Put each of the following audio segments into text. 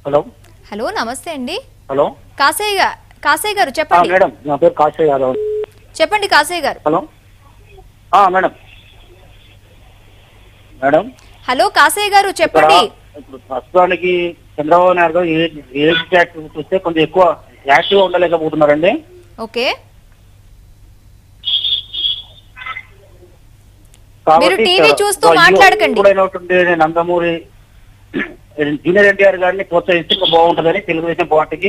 Hello hello నమస్తే అండి hello Kasaiah గా- కాసయ్య గారు ఆ, చెప్పండి మేడం నా పేరు కాశీ యాదవ్ చెప్పండి కాసయ్య గారు హలో ఆ, మేడం మేడం హలో కాసయ్య గారు ఇక్కడ చెప్పండి ఇప్పుడు ప్రస్తుతానికి చంద్రబాబు నాయుడు గారు ఏ ఏజ్ ట్యాక్స్ చూస్తే కొంచెం ఎక్కువ యాక్టివ్ గా ఉండలేకపోతున్నారండి ఓకే కాబట్టి మీరు టీవీ ఇక్కడ చూస్తూ ఇప్పుడు మాట్లాడకండి. ఇప్పుడైనటువంటి నందమూరి జూనియర్ ఎన్టీఆర్ గారిని ప్రోత్సహిస్తే ఇంకా బాగుంటుందని తెలుగుదేశం పార్టీకి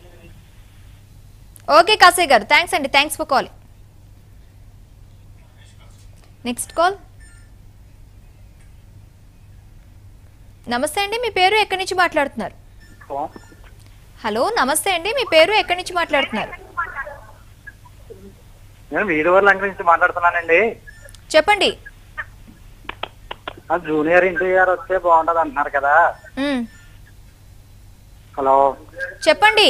ఓకే కాసయ్య గారు థ్యాంక్స్ అండి thanks for call next call నమస్తే అండి మీ పేరు ఎక్కడి నుంచి మాట్లాడుతున్నారు హలో నమస్తే అండి మీ పేరు ఎక్కడి నుంచి మాట్లాడుతున్నారు నేను వీడియోల లంక నుంచి మాట్లాడుతున్నానండి చెప్పండి ఆ జూనియర్ ఎన్టీఆర్ వస్తే బాగుంటది అంటున్నారు కదా మ్, హలో చెప్పండి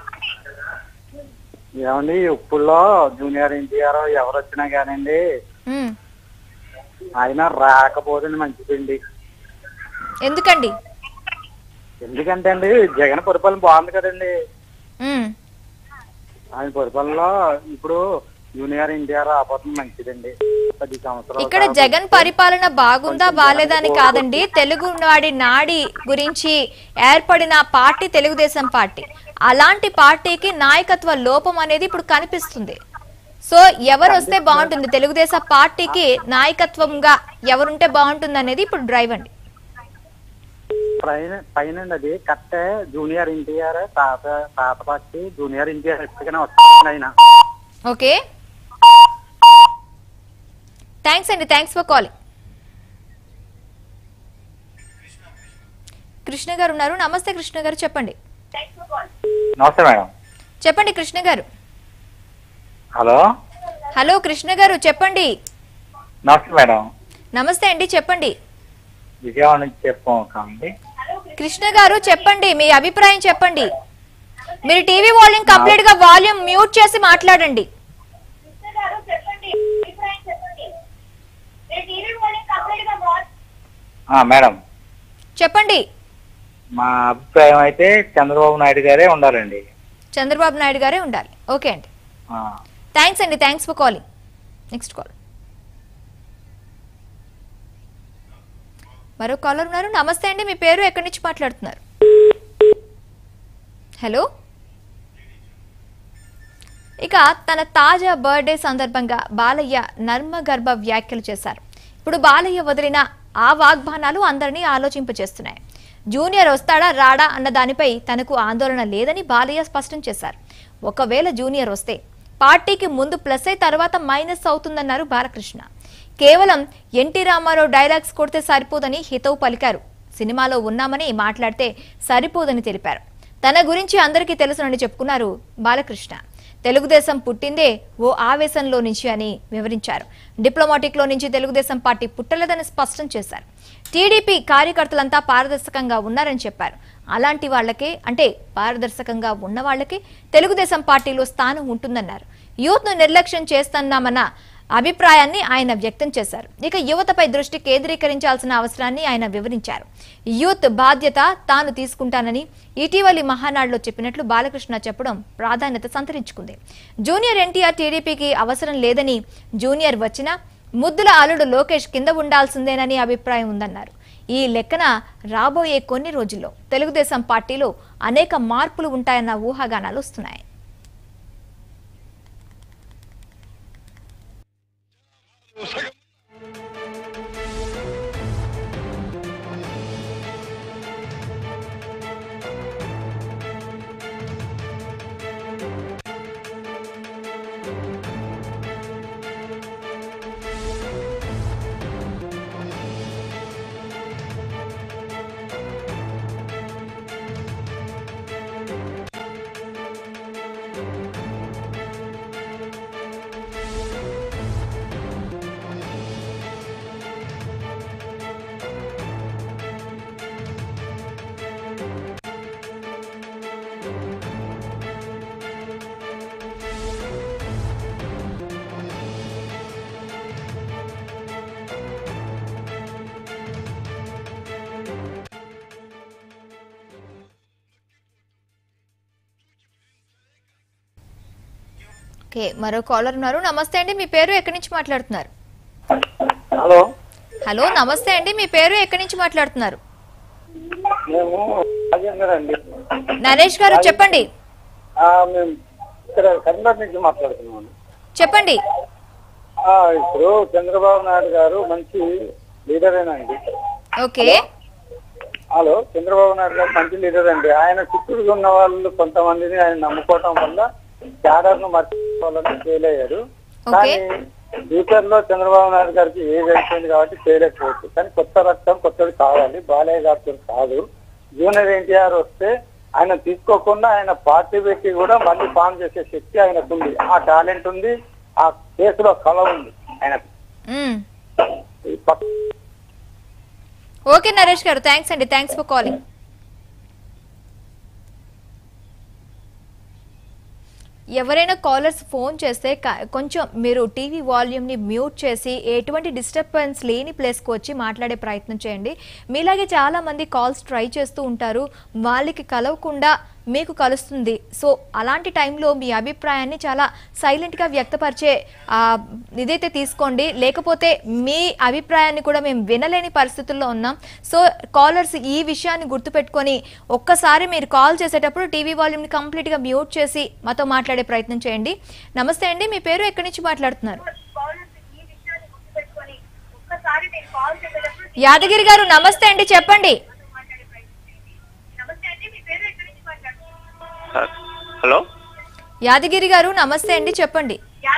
ఏమండి ఇప్పుడులో జూనియర్ ఎన్టీఆర్ ఎవరు వచ్చినా కానండి మ్, ఆయన రాకపోతే మంచిదండి ఎందుకండి ఎందుకంటే అండి జగన్ పరిపాలన బాగుంది కదండి మ్, ఆయన పరిపాలనలో ఇప్పుడు జూనియర్ ఎన్టీఆర్ రాకపోతే మంచిదండి పది సంవత్సరాలు ఇక్కడ జగన్ పరిపాలన బాగుందా బాలేదా అని కాదండి తెలుగు నాడి నాడి గురించి ఏర్పడిన పార్టీ తెలుగుదేశం పార్టీ అలాంటి పార్టీకి నాయకత్వ లోపం అనేది ఇప్పుడు కనిపిస్తుంది సో ఎవరు వస్తే బాగుంటుంది తెలుగుదేశం పార్టీకి నాయకత్వంగా ఎవరుంటే బాగుంటుంది అనేది ఇప్పుడు డ్రైవ్ అండి పైన పైన అది కట్టే జూనియర్ ఎన్టీఆర్ తాత తాత పార్టీ జూనియర్ ఎన్టీఆర్ ఎప్పటికైనా వస్తుంది ఆయన ఓకే థ్యాంక్స్ అండి thanks for calling Krishna garu ఉన్నారు నమస్తే కృష్ణ గారు చెప్పండి నమస్తే మేడం చెప్పండి కృష్ణ గారు హలో హలో కృష్ణ గారు చెప్పండి నమస్తే మేడం నమస్తే అండి చెప్పండి విజయవాడ నుంచి చెప్పండి కృష్ణ గారు చెప్పండి మీ అభిప్రాయం చెప్పండి మీరు టీవీ వాల్యూమ్ కంప్లీట్ గా వాల్యూమ్ మ్యూట్ చేసి మాట్లాడండి మేడం చెప్పండి మా అభిప్రాయం అయితే చంద్రబాబు నాయుడు గారే ఉండాలండి చంద్రబాబు నాయుడు గారే ఉండాలి ఓకే అండి ఆ, థ్యాంక్స్ అండి thanks for calling next call మరో కాలర్ ఉన్నారు నమస్తే అండి మీ పేరు ఎక్కడి నుంచి మాట్లాడుతున్నారు హలో ఇక తన తాజా బర్త్డే సందర్భంగా బాలయ్య నర్మగర్భ వ్యాఖ్యలు చేశారు ఇప్పుడు బాలయ్య వదిలిన ఆ వాగ్బానాలు అందరినీ ఆలోచింపచేస్తున్నాయి జూనియర్ వస్తాడా రాడా అన్న దానిపై తనకు ఆందోళన లేదని బాలయ్య స్పష్టం చేశారు ఒకవేళ జూనియర్ వస్తే పార్టీకి ముందు ప్లస్ అయి తర్వాత మైనస్ అవుతుందన్నారు బాలకృష్ణ కేవలం ఎన్టీ రామారావు డైలాగ్స్ కొడితే సరిపోదని హితవు పలికారు సినిమాలో ఉన్నామని మాట్లాడితే సరిపోదని తెలిపారు తన గురించి అందరికీ తెలుసునని చెప్పుకున్నారు బాలకృష్ణ తెలుగుదేశం పుట్టిందే ఓ ఆవేశంలో నుంచి అని వివరించారు డిప్లొమాటిక్ లో నుంచి తెలుగుదేశం పార్టీ పుట్టలేదని స్పష్టం చేశారు టీడీపీ కార్యకర్తలంతా పారదర్శకంగా ఉన్నారని చెప్పారు అలాంటి వాళ్ళకే అంటే పారదర్శకంగా ఉన్న వాళ్ళకే తెలుగుదేశం పార్టీలో స్థానం ఉంటుందన్నారు యూత్ ను నిర్లక్ష్యం చేస్తున్నామన్న అభిప్రాయాన్ని ఆయన వ్యక్తం చేశారు ఇక యువతపై దృష్టి కేంద్రీకరించాల్సిన అవసరాన్ని ఆయన వివరించారు యూత్ బాధ్యత తాను తీసుకుంటానని ఇటీవలి మహానాడులో చెప్పినట్లు బాలకృష్ణ చెప్పడం ప్రాధాన్యత సంతరించుకుంది జూనియర్ ఎన్టీఆర్ టీడీపీకి అవసరం లేదని జూనియర్ వచ్చినా ముద్దుల అల్లుడు లోకేష్ కింద ఉండాల్సిందేనని అభిప్రాయం ఉందన్నారు ఈ లెక్కన రాబోయే కొన్ని రోజుల్లో తెలుగుదేశం పార్టీలో అనేక మార్పులు ఉంటాయన్న ఊహాగానాలు వస్తున్నాయి ఓకే మరో కాలర్ ఉన్నారు నమస్తే అండి మీ పేరు ఎక్కడి నుంచి మాట్లాడుతున్నారు హలో హలో నమస్తే అండి మీ పేరు ఎక్కడి నుంచి మాట్లాడుతున్నారు మేము రాజేందర్ అండి నరేష్ గారు చెప్పండి ఆ, మేము ఇక్కడ కర్ణాటక నుంచి మాట్లాడుతున్నాం చెప్పండి ఆ, ఇప్పుడు చంద్రబాబు నాయుడు గారు మంచి లీడరేనండి ఓకే హలో చంద్రబాబు నాయుడు గారు మంచి లీడర్ అండి ఆయన చుట్టూగా ఉన్న వాళ్ళు కొంతమందిని ఆయన నమ్ముకోవటం వల్ల క్యాడర్ ను మర్చిపోవాలని ఫెయిల్ అయ్యారు ఓకే. కానీ ఫ్యూచర్ లో చంద్రబాబు నాయుడు గారికి ఏజ్ అయిపోయింది కాబట్టి చేయలేకపోవచ్చు కానీ కొత్త రక్తం కొత్తది కావాలి బాలయ్య గారితో కాదు జూనియర్ ఎన్టీఆర్ వస్తే ఆయన తీసుకోకుండా ఆయన పార్టీ పెట్టి కూడా మళ్ళీ ఫామ్ చేసే శక్తి ఆయనకు ఉంది ఆ టాలెంట్ ఉంది ఆ కేసులో కళ ఉంది ఆయన మ్మ్. ఓకే నరేష్ గారు థ్యాంక్స్ అండి థ్యాంక్స్ ఫర్ కాలింగ్ ఎవరైనా కాలర్స్ ఫోన్ చేస్తే క- కొంచెం మీరు టీవీ వాల్యూమ్ని మ్యూట్ చేసి ఎటువంటి డిస్టర్బెన్స్ లేని ప్లేస్కి వచ్చి మాట్లాడే ప్రయత్నం చేయండి మీలాగే చాలా మంది కాల్స్ ట్రై చేస్తూ ఉంటారు వాళ్ళకి కలవకుండా మీకు కలుస్తుంది సో అలాంటి టైంలో మీ అభిప్రాయాన్ని చాలా సైలెంట్గా వ్యక్తపరిచే ఆ, ఇదైతే తీసుకోండి లేకపోతే మీ అభిప్రాయాన్ని కూడా మేము వినలేని పరిస్థితుల్లో ఉన్నాం సో కాలర్స్ ఈ విషయాన్ని గుర్తుపెట్టుకొని ఒక్కసారి మీరు కాల్ చేసేటప్పుడు టీవీ వాల్యూమ్ని కంప్లీట్గా మ్యూట్ చేసి మాతో మాట్లాడే ప్రయత్నం చేయండి నమస్తే అండి మీ పేరు ఎక్కడి నుంచి మాట్లాడుతున్నారు యాదగిరి గారు నమస్తే అండి చెప్పండి హలో యాదగిరి గారు నమస్తే అండి చెప్పండి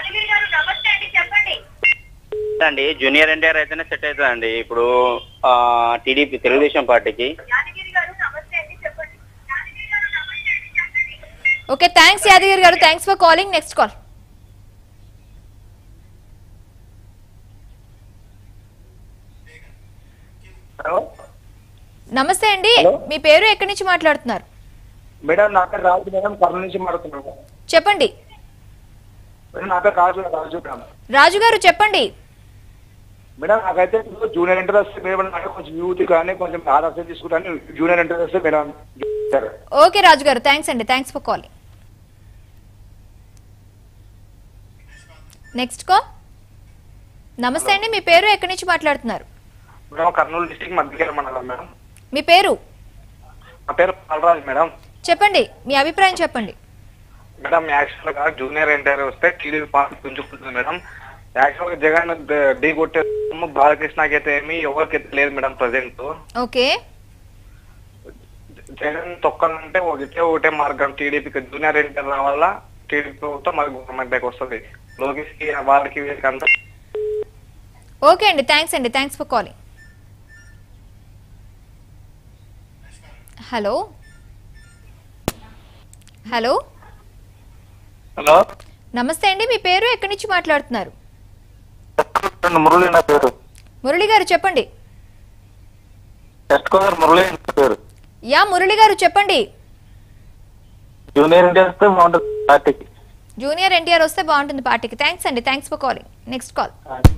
అండి జూనియర్ ఎన్టీఆర్ అయితేనే సెట్ అవుతుందండి ఇప్పుడు టీడీపీ తెలుగుదేశం పార్టీకి ఓకే థ్యాంక్స్ యాదగిరి గారు thanks for calling next call hello నమస్తే అండి హలో. మీ పేరు ఎక్కడి నుంచి మాట్లాడుతున్నారు మేడం నా పేరు రాజు మేడం కర్నూలు నుంచి మాట్లాడుతున్నాను చెప్పండి మేడం నా పేరు రాజు రాజు మేడం రాజు గారు చెప్పండి మేడం నాకైతే ఇప్పుడు జూనియర్ ఇంటర్ వస్తే మేడం నాకు కొంచెం యూత్ కానీ కొంచెం ఆదర్శం తీసుకుంటాను జూనియర్ ఇంటర్ వస్తే మేడం సరే. ఓకే రాజు గారు థ్యాంక్స్ అండి thanks for calling next call నమస్తే అండి మీ పేరు ఎక్కడి నుంచి మాట్లాడుతున్నారు మేడం కర్నూలు డిస్టిక్ మధ్యకేర మండలం మేడం మీ పేరు నా పేరు పాలరాజు మేడం చెప్పండి మీ అభిప్రాయం చెప్పండి మేడం యాక్చువల్ గా జూనియర్ ఎన్టీఆర్ వస్తే టీడీపీ పార్టీ పుంజుకుంటుంది మేడం యాక్చువల్ గా జగన్ ద- ఢీ కొట్టే బాలకృష్ణకి అయితే ఏమి ఎవరికైతే లేదు మేడం ప్రజెంట్ ఓకే జగన్ తొక్కాలంటే ఒకటే ఒకటే మార్గం టీడీపీకి జూనియర్ ఎన్టీఆర్ రావాలా టీడీపీ ప్రభుత్వం మరి గవర్నమెంట్ దగ్గర వస్తుంది లోకేష్ కి వాళ్ళకి వీళ్ళకి అంతా ఓకే అండి థ్యాంక్స్ అండి thanks for calling hello hello hello నమస్తే అండి మీ పేరు ఎక్కడి నుంచి మాట్లాడుతున్నారు మురళి నా పేరు మురళి గారు చెప్పండి వెస్ట్ గోదావరి మురళి నా పేరు యా మురళి గారు చెప్పండి జూనియర్ ఎన్టీఆర్ వస్తే బాగుంటుంది పార్టీకి జూనియర్ ఎన్టీఆర్ వస్తే బాగుంటుంది పార్టీకి థ్యాంక్స్ అండి thanks for calling next call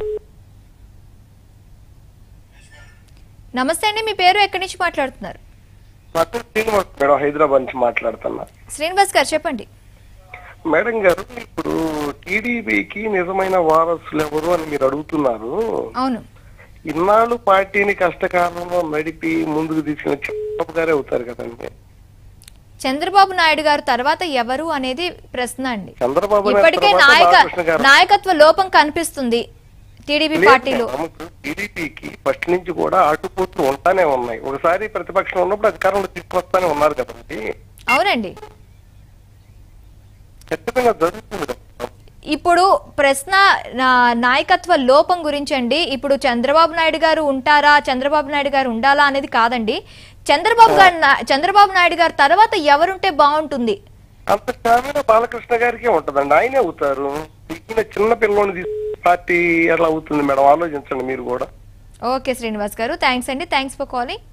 నమస్తే అండి మీ పేరు ఎక్కడి నుంచి మాట్లాడుతున్నారు శ్రీనివాస్ మేడం హైదరాబాద్ నుంచి మాట్లాడుతున్నా శ్రీనివాస్ గారు చెప్పండి మేడం గారు ఇప్పుడు టీడీపీకి నిజమైన వారసులు ఎవరు అని మీరు అడుగుతున్నారు అవును ఇన్నాళ్ళు పార్టీని కష్టకాలంలో నడిపి ముందుకు తీసుకున్న చంద్రబాబు గారే అవుతారు కదండి చంద్రబాబు నాయుడు గారు తర్వాత ఎవరు అనేది ప్రశ్న అండి చంద్రబాబు నాయుడు ఇప్పటికే తర్వాత నాయక బాలకృష్ణ గారు. నాయకత్వ లోపం కనిపిస్తుంది టీడీపీ పార్టీలో టీడీపీకి ఫస్ట్ నుంచి కూడా ఆటుపోట్లు ఉంటానే ఉన్నాయి ఒకసారి ప్రతిపక్షం ఉన్నప్పుడు అధికారంలో తీసుకొస్తానే ఉన్నారు కదండి అవునండి ఖచ్చితంగా జరుగుతుంది కదా. ఇప్పుడు ప్రశ్న నా- నాయకత్వ లోపం గురించి అండి ఇప్పుడు చంద్రబాబు నాయుడు గారు ఉంటారా చంద్రబాబు నాయుడు గారు ఉండాలా అనేది కాదండి చంద్రబాబు గారు నా- చంద్రబాబు నాయుడు గారు తర్వాత ఎవరుంటే బాగుంటుంది అంత స్టామినా బాలకృష్ణ గారికే ఉంటదండి ఆయనే అవుతారు ఈయన చిన్న పిల్లోని తీసి పార్టీ ఎలా అవుతుంది మేడం ఆలోచించండి మీరు కూడా ఓకే శ్రీనివాస్ గారు థ్యాంక్స్ అండి థ్యాంక్స్ ఫర్ కాలింగ్